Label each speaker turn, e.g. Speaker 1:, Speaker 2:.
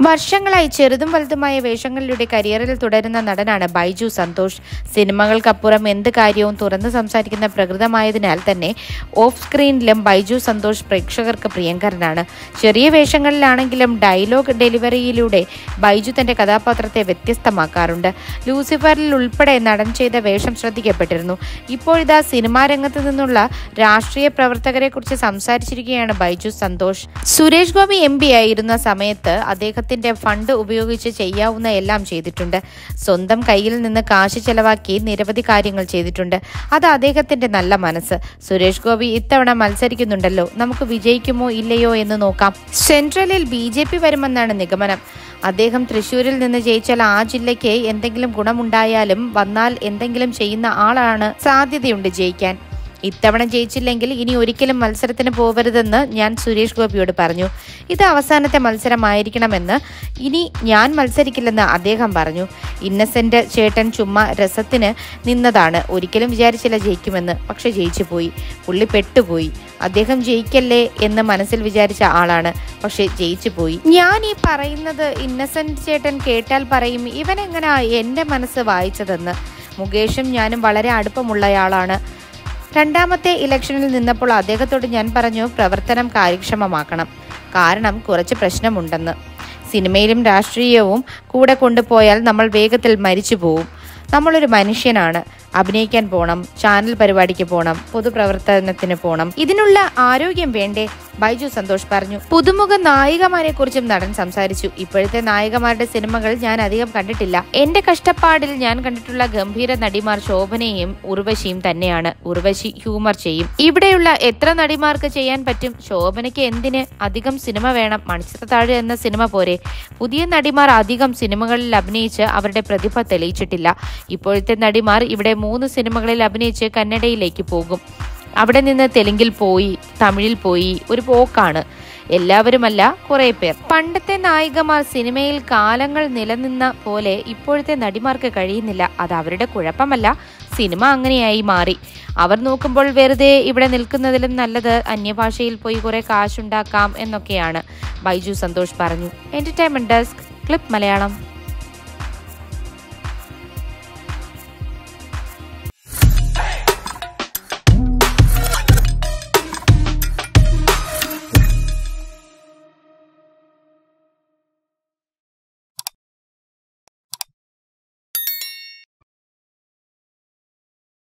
Speaker 1: വർഷങ്ങളായി ചെറുതും വലുതുമായ വേഷങ്ങളിലൂടെ കരിയറിൽ തുടരുന്ന നടനാണ് ബൈജു സന്തോഷ് സിനിമകൾക്കപ്പുറം എന്ത് കാര്യവും തുറന്നു സംസാരിക്കുന്ന പ്രകൃതമായതിനാൽ തന്നെ ഓഫ് സ്ക്രീനിലും ബൈജു സന്തോഷ് പ്രേക്ഷകർക്ക് പ്രിയങ്കരനാണ് ചെറിയ വേഷങ്ങളിലാണെങ്കിലും ഡയലോഗ് ഡെലിവറിയിലൂടെ ബൈജു തന്റെ കഥാപാത്രത്തെ വ്യത്യസ്തമാക്കാറുണ്ട് ലൂസിഫറിൽ ഉൾപ്പെടെ നടൻ ചെയ്ത വേഷം ശ്രദ്ധിക്കപ്പെട്ടിരുന്നു ഇപ്പോഴിതാ സിനിമാ രംഗത്ത് നിന്നുള്ള രാഷ്ട്രീയ പ്രവർത്തകരെ കുറിച്ച് സംസാരിച്ചിരിക്കുകയാണ് ബൈജു സന്തോഷ് സുരേഷ് ഗോപി എം പി ആയിരുന്ന സമയത്ത് അദ്ദേഹത്തിന്റെ ഫണ്ട് ഉപയോഗിച്ച് ചെയ്യാവുന്ന എല്ലാം ചെയ്തിട്ടുണ്ട് സ്വന്തം കയ്യിൽ നിന്ന് കാശ് ചെലവാക്കി നിരവധി കാര്യങ്ങൾ ചെയ്തിട്ടുണ്ട് അത് അദ്ദേഹത്തിന്റെ നല്ല മനസ്സ് സുരേഷ് ഗോപി ഇത്തവണ മത്സരിക്കുന്നുണ്ടല്ലോ നമുക്ക് വിജയിക്കുമോ ഇല്ലയോ എന്ന് നോക്കാം സെൻട്രലിൽ ബി ജെ പി വരുമെന്നാണ് നിഗമനം അദ്ദേഹം തൃശൂരിൽ നിന്ന് ജയിച്ചാൽ ആ ജില്ലയ്ക്ക് എന്തെങ്കിലും ഗുണമുണ്ടായാലും വന്നാൽ എന്തെങ്കിലും ചെയ്യുന്ന ആളാണ് സാധ്യതയുണ്ട് ജയിക്കാൻ ഇത്തവണ ജയിച്ചില്ലെങ്കിൽ ഇനി ഒരിക്കലും മത്സരത്തിന് പോവരുതെന്ന് ഞാൻ സുരേഷ് ഗോപിയോട് പറഞ്ഞു ഇത് അവസാനത്തെ മത്സരമായിരിക്കണമെന്ന് ഇനി ഞാൻ മത്സരിക്കില്ലെന്ന് അദ്ദേഹം പറഞ്ഞു ഇന്നസെന്റ് ചേട്ടൻ ചുമ്മാ രസത്തിന് നിന്നതാണ് ഒരിക്കലും വിചാരിച്ചില്ല ജയിക്കുമെന്ന് പക്ഷെ ജയിച്ചു പോയി പുള്ളി പെട്ടുപോയി അദ്ദേഹം ജയിക്കല്ലേ എന്ന് മനസ്സിൽ വിചാരിച്ച ആളാണ് പക്ഷെ ജയിച്ചു പോയി ഞാൻ ഈ പറയുന്നത് ഇന്നസെന്റ് ചേട്ടൻ കേട്ടാൽ പറയും ഇവൻ എങ്ങനെയാ എൻ്റെ മനസ്സ് വായിച്ചതെന്ന് മുകേഷും ഞാനും വളരെ അടുപ്പമുള്ളയാളാണ് രണ്ടാമത്തെ ഇലക്ഷനിൽ നിന്നപ്പോൾ അദ്ദേഹത്തോട് ഞാൻ പറഞ്ഞു പ്രവർത്തനം കാര്യക്ഷമമാക്കണം കാരണം കുറച്ച് പ്രശ്നമുണ്ടെന്ന് സിനിമയിലും രാഷ്ട്രീയവും കൂടെ കൊണ്ടുപോയാൽ നമ്മൾ വേഗത്തിൽ മരിച്ചു പോവും നമ്മളൊരു മനുഷ്യനാണ് അഭിനയിക്കാൻ പോണം ചാനൽ പരിപാടിക്ക് പോണം പൊതുപ്രവർത്തനത്തിന് പോണം ഇതിനുള്ള ആരോഗ്യം വേണ്ടേ ബൈജു സന്തോഷ് പറഞ്ഞു പുതുമുഖ നായികമാരെ കുറിച്ചും നടൻ സംസാരിച്ചു ഇപ്പോഴത്തെ നായികമാരുടെ സിനിമകൾ ഞാൻ അധികം കണ്ടിട്ടില്ല എന്റെ കഷ്ടപ്പാടിൽ ഞാൻ കണ്ടിട്ടുള്ള ഗംഭീര നടിമാർ ശോഭനയും ഉർവശിയും തന്നെയാണ് ഉർവശി ഹ്യൂമർ ചെയ്യും ഇവിടെയുള്ള എത്ര നടിമാർക്ക് ചെയ്യാൻ പറ്റും ശോഭനയ്ക്ക് എന്തിന് അധികം സിനിമ വേണം മണിച്ചിത്രത്താഴ് എന്ന സിനിമ പോരെ പുതിയ നടിമാർ അധികം സിനിമകളിൽ അഭിനയിച്ച് അവരുടെ പ്രതിഭ തെളിയിച്ചിട്ടില്ല ഇപ്പോഴത്തെ നടിമാർ ഇവിടെ മൂന്ന് സിനിമകളിൽ അഭിനയിച്ച് കന്നഡയിലേക്ക് പോകും അവിടെ നിന്ന് തെലുങ്കിൽ പോയി തമിഴിൽ പോയി ഒരു പോക്കാണ് എല്ലാവരുമല്ല കുറെ പേർ പണ്ടത്തെ നായികമാർ സിനിമയിൽ കാലങ്ങൾ നിലനിന്ന പോലെ ഇപ്പോഴത്തെ നടിമാർക്ക് കഴിയുന്നില്ല അത് അവരുടെ കുഴപ്പമല്ല സിനിമ അങ്ങനെയായി മാറി അവർ നോക്കുമ്പോൾ വെറുതെ ഇവിടെ നിൽക്കുന്നതിലും നല്ലത് അന്യഭാഷയിൽ പോയി കുറെ കാശുണ്ടാക്കാം എന്നൊക്കെയാണ് ബൈജു സന്തോഷ് പറഞ്ഞു എന്റർടൈൻമെന്റ് ഡെസ്ക് ക്ലിപ്പ് മലയാളം